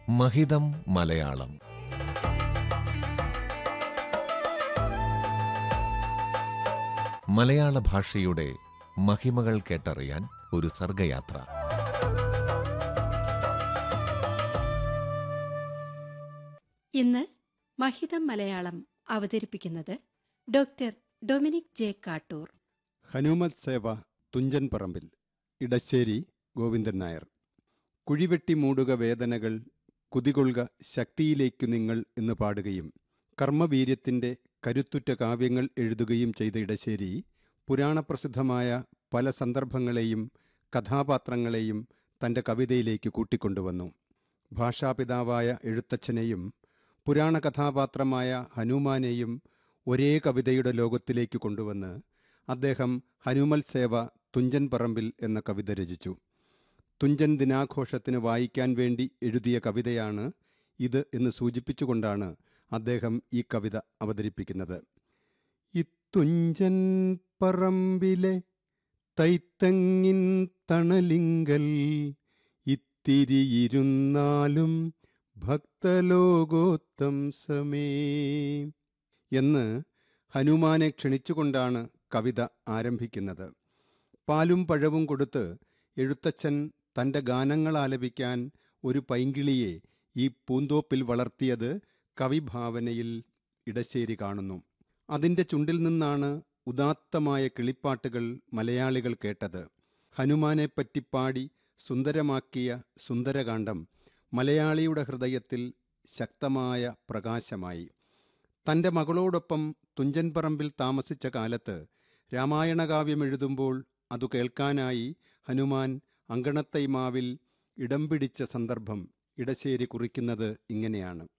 മഹിതം മലയാളം മലയാള ഭാഷയുടെ മഹിമകൾ കേട്ടറിയാൻ ഒരു സർഗയാത്ര ഇന്ന് മഹിതം മലയാളം അവതരിപ്പിക്കുന്നത് doctor Dominic J Kattoor Hanumat Seva Thunchan പറമ്പിൽ ഇടശ്ശേരി ഗോവിന്ദൻ നായർ കുഴിവെട്ടി മൂടുക വേദനകൾ കുതികൊള്ളുക ശക്തിയിലേക്കു നിങ്ങൾ എന്ന് പാടുകയും കർമ്മവീര്യത്തിൻ്റെ കരുത്തുറ്റ കാവ്യങ്ങൾ എഴുതുകയും ചെയ്ത ഇടശ്ശേരി പുരാണപ്രസിദ്ധമായ പല സന്ദർഭങ്ങളെയും കഥാപാത്രങ്ങളെയും തൻ്റെ കവിതയിലേക്ക് കൂട്ടിക്കൊണ്ടുവന്നു ഭാഷാപിതാവായ എഴുത്തച്ഛനെയും പുരാണ കഥാപാത്രമായ ഹനുമാനെയും ഒരേ കവിതയുടെ ലോകത്തിലേക്ക് കൊണ്ടുവന്ന് അദ്ദേഹം ഹനുമൽ സേവ തുഞ്ചൻ പറമ്പിൽ എന്ന കവിത രചിച്ചു തുഞ്ചൻ ദിനാഘോഷത്തിന് വായിക്കാൻ വേണ്ടി എഴുതിയ കവിതയാണ് ഇത് എന്ന് സൂചിപ്പിച്ചുകൊണ്ടാണ് അദ്ദേഹം ഈ കവിത അവതരിപ്പിക്കുന്നത് ഇത്തുഞ്ചൻ പറമ്പിലെ തൈത്തങ്ങിൻ തണലിങ്കൽ ഇത്തിരിയിരുന്നാലും ഭക്തലോകോത്തംസമേ എന്ന് ഹനുമാനെ ക്ഷണിച്ചുകൊണ്ടാണ് കവിത ആരംഭിക്കുന്നത് പാലും പഴവും കൊടുത്ത് എഴുത്തച്ഛൻ തൻ്റെ ഗാനങ്ങൾ ആലപിക്കാൻ ഒരു പൈങ്കിളിയെ ഈ പൂന്തോപ്പിൽ വളർത്തിയത് കവിഭാവനയിൽ ഇടശ്ശേരി കാണുന്നു അതിൻ്റെ ചുണ്ടിൽ നിന്നാണ് ഉദാത്തമായ കിളിപ്പാട്ടുകൾ മലയാളികൾ കേട്ടത് ഹനുമാനെപ്പറ്റി പാടി സുന്ദരമാക്കിയ സുന്ദരകാന്ഡം മലയാളിയുടെ ഹൃദയത്തിൽ ശക്തമായ പ്രകാശമായി തൻ്റെ മകളോടൊപ്പം തുഞ്ചൻപറമ്പിൽ താമസിച്ച കാലത്ത് രാമായണകാവ്യം എഴുതുമ്പോൾ അതു കേൾക്കാനായി ഹനുമാൻ അങ്കണത്തൈമാവിൽ ഇടം പിടിച്ച സന്ദർഭം ഇടശ്ശേരി കുറിക്കുന്നത് ഇങ്ങനെയാണ്